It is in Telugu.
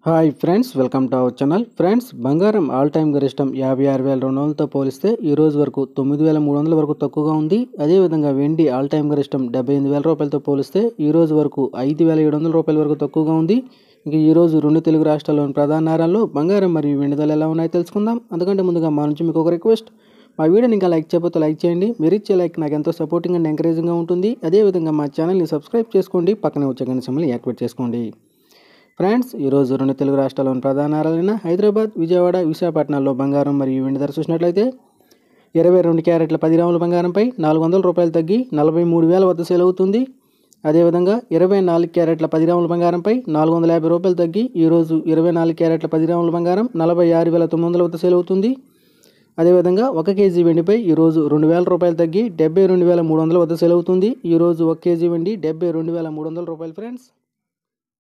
hi friends welcome to our channel friends బంగారం ఆల్ టైమ్ గరిష్టం యాభై ఆరు వేల రెండు వందలతో పోలిస్తే ఈ రోజు వరకు తొమ్మిది వేల మూడు వందల వరకు తక్కువగా ఉంది అదేవిధంగా వెండి ఆల్ టైమ్ గరిష్టం డెబ్బై ఎనిమిది వేల రూపాయలతో పోలిస్తే ఈ రోజు వరకు ఐదు వేల ఏడు వందల రూపాయల వరకు తక్కువగా ఉంది ఇంక ఈ రోజు రెండు తెలుగు రాష్ట్రాల్లోని ప్రధాన నగరాల్లో బంగారం మరియు వెండి ధరలు ఎలా ఉన్నాయో తెలుసుకుందాం అందుకంటే ముందుగా మా నుంచి మీకు ఒక రిక్వెస్ట్ మా వీడియోని ఇంకా లైక్ చేయకపోతే లైక్ చేయండి మీరు ఇచ్చే లైక్ నాకు ఎంతో సపోర్టింగ్ అండ్ ఎంకరేజింగ్గా ఉంటుంది అదేవిధంగా మా ఛానల్ని సబ్స్క్రైబ్ చేసుకోండి పక్కనే వచ్చే గంట సింబల్ని యాక్టివేట్ చేసుకోండి ఫ్రెండ్స్ ఈరోజు రెండు తెలుగు రాష్ట్రాల్లోని ప్రధాన నగరాలైన హైదరాబాద్ విజయవాడ విశాఖపట్నాల్లో బంగారం మరియు వెండి ధర చూసినట్లయితే ఇరవై రెండు క్యారెట్ల పది గ్రాముల బంగారంపై నాలుగు వందల రూపాయలు తగ్గి నలభై మూడు వేల వద్ద సేల్ అవుతుంది అదేవిధంగా ఇరవై నాలుగు క్యారెట్ల పది గ్రాముల బంగారంపై నాలుగు వందల యాభై రూపాయలు తగ్గి ఈరోజు ఇరవై నాలుగు క్యారెట్ల పది గ్రాముల బంగారం నలభై ఆరు వేల తొమ్మిది వందల వద్ద సేల్ అవుతుంది అదేవిధంగా ఒక కేజీ వెండిపై ఈరోజు రెండు వేల రూపాయలు తగ్గి డెబ్బై రెండు వేల మూడు వందల వద్ద సేల్ అవుతుంది ఈరోజు ఒక కేజీ వెండి డెబ్బై రెండు వేల మూడు వందల రూపాయలు ఫ్రెండ్స్